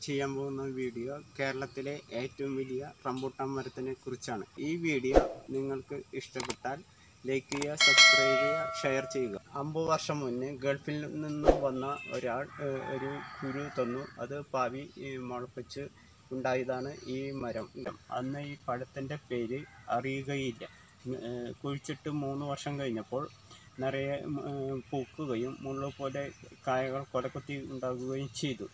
ചെയ്യാൻ പോകുന്ന വീഡിയോ കേരളത്തിലെ ഏറ്റവും വലിയ റംബൂട്ടാൻ മരത്തിനെ കുറിച്ചാണ് ഈ വീഡിയോ നിങ്ങൾക്ക് ഇഷ്ടപ്പെട്ടാൽ ലൈക്ക് ചെയ്യുക സബ്സ്ക്രൈബ് ചെയ്യുക ഷെയർ ചെയ്യുക അമ്പത് വർഷം മുന്നേ ഗൾഫിൽ നിന്നും വന്ന ഒരാൾ ഏഹ്, ഒരു കുരു തന്നു അത് പാവി ഏഹ്, മുളപ്പിച്ച് ഉണ്ടായതാണ് ഈ മരം അന്ന് ഈ പഴത്തിൻ്റെ പേര് അറിയുകയില്ല ഏഹ്, കുഴിച്ചിട്ട് മൂന്ന് വർഷം കഴിഞ്ഞപ്പോൾ നിറയെ ഏഹ്, പൂക്കുകയും മുള്ള പോലെ കായകൾ കൊലക്കുത്തി ഉണ്ടാകുകയും ചെയ്തു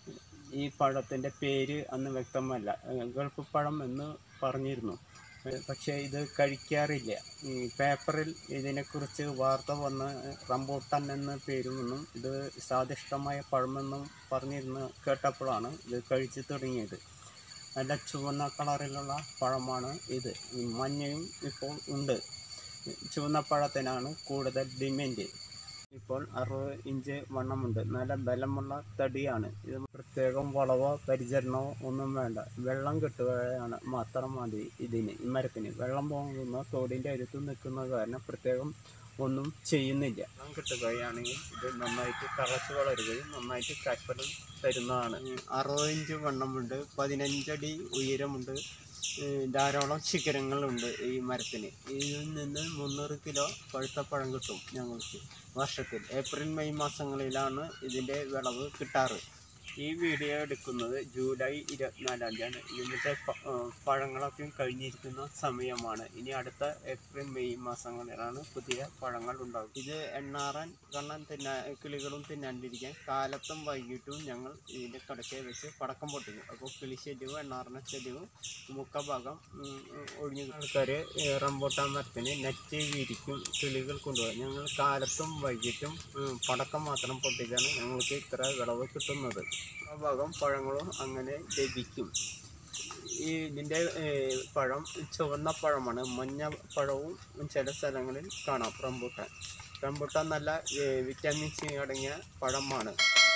ഈ പഴത്തിൻ്റെ പേര് അന്ന് വ്യക്തമല്ല ഏഹ് ഗൾഫ് പഴം എന്ന് പറഞ്ഞിരുന്നു ഏഹ് പക്ഷേ ഇത് കഴിക്കാറില്ല ഈ പേപ്പറിൽ ഇതിനെക്കുറിച്ച് വാർത്ത വന്ന് റംബൂട്ടാൻ എന്ന പേരുമെന്നും ഇത് സ്വാദിഷ്ടമായ പഴമെന്നും പറഞ്ഞിരുന്ന് കേട്ടപ്പോഴാണ് ഇത് കഴിച്ചു തുടങ്ങിയത് നല്ല ചുവന്ന കളറിലുള്ള പഴമാണ് ഇത് ഈ മഞ്ഞയും ഇപ്പോൾ ഉണ്ട് ചുവന്ന പഴത്തിനാണ് കൂടുതൽ ഡിമാൻഡ് ഇപ്പോൾ അറുപത് ഇഞ്ച് വണ്ണമുണ്ട് നല്ല ബലമുള്ള തടിയാണ് ഇത് പ്രത്യേകം വളവോ പരിചരണമോ ഒന്നും വേണ്ട വെള്ളം കിട്ടുകയാണ് മാത്രം മതി ഇതിന് ഈ മരത്തിന് വെള്ളം പോകുന്ന തോടിൻ്റെ അടുത്ത് നിൽക്കുന്ന കാരണം പ്രത്യേകം ഒന്നും ചെയ്യുന്നില്ല വെള്ളം കിട്ടുകയാണെങ്കിൽ ഇത് നന്നായിട്ട് തളച്ച് വളരുകയും നന്നായിട്ട് കായ്ഫലം തരുന്നതാണ് ഉം, അറുപത് ഇഞ്ച് വണ്ണമുണ്ട് പതിനഞ്ചടി ഉയരമുണ്ട് ഏഹ് ധാരാളം ശിഖരങ്ങളുണ്ട് ഈ മരത്തിന് ഇതിൽ നിന്ന് മുന്നൂറ് കിലോ പഴുത്ത പഴം കിട്ടും ഞങ്ങൾക്ക് വർഷത്തിൽ ഏപ്രിൽ മെയ് മാസങ്ങളിലാണ് ഇതിൻ്റെ വിളവ് കിട്ടാറ് ഈ വീഡിയോ എടുക്കുന്നത് ജൂലൈ ഇരുപത്തിനാലാം തീയതിയാണ് ഇതിൻ്റെ പ- ഏഹ് പഴങ്ങളൊക്കെ കഴിഞ്ഞിരിക്കുന്ന സമയമാണ് ഇനി അടുത്ത ഏപ്രിൽ മെയ് മാസങ്ങളിലാണ് പുതിയ പഴങ്ങൾ ഉണ്ടാകും ഇത് എണ്ണാറൻ കണ്ണൻ തിന്നാ കിളികളും തിന്നാണ്ടിരിക്കാൻ കാലത്തും വൈകിട്ടും ഞങ്ങൾ ഇതിൻ്റെ കടക്കെ വെച്ച് പടക്കം പൊട്ടിക്കും അപ്പോൾ കിളി ശല്യവും എണ്ണാറിന ശല്യവും മുക്ക ഭാഗം ഉം, ഉം, ഒഴിഞ്ഞു ആൾക്കാർ റംബൂട്ടാൻ മരത്തിന് നെറ്റ് വിരിക്കും കിളികൾ കൊണ്ടുപോകും ഞങ്ങൾ കാലത്തും വൈകിട്ടും ഉം, പടക്കം മാത്രം പൊട്ടിക്കാണ് ഞങ്ങൾക്ക് ഇത്ര വിളവ് കിട്ടുന്നത് ആ ഭാഗം പഴങ്ങളും അങ്ങനെ ലഭിക്കും ഈ ഇതിൻ്റെ ഏഹ്, പഴം ചുവന്ന പഴമാണ് മഞ്ഞ പഴവും ചില സ്ഥലങ്ങളിൽ കാണാം റംബൂട്ടാൻ റംബൂട്ടാൻ നല്ല ഏഹ്, വിറ്റാമിൻ സി അടങ്ങിയ പഴമാണ്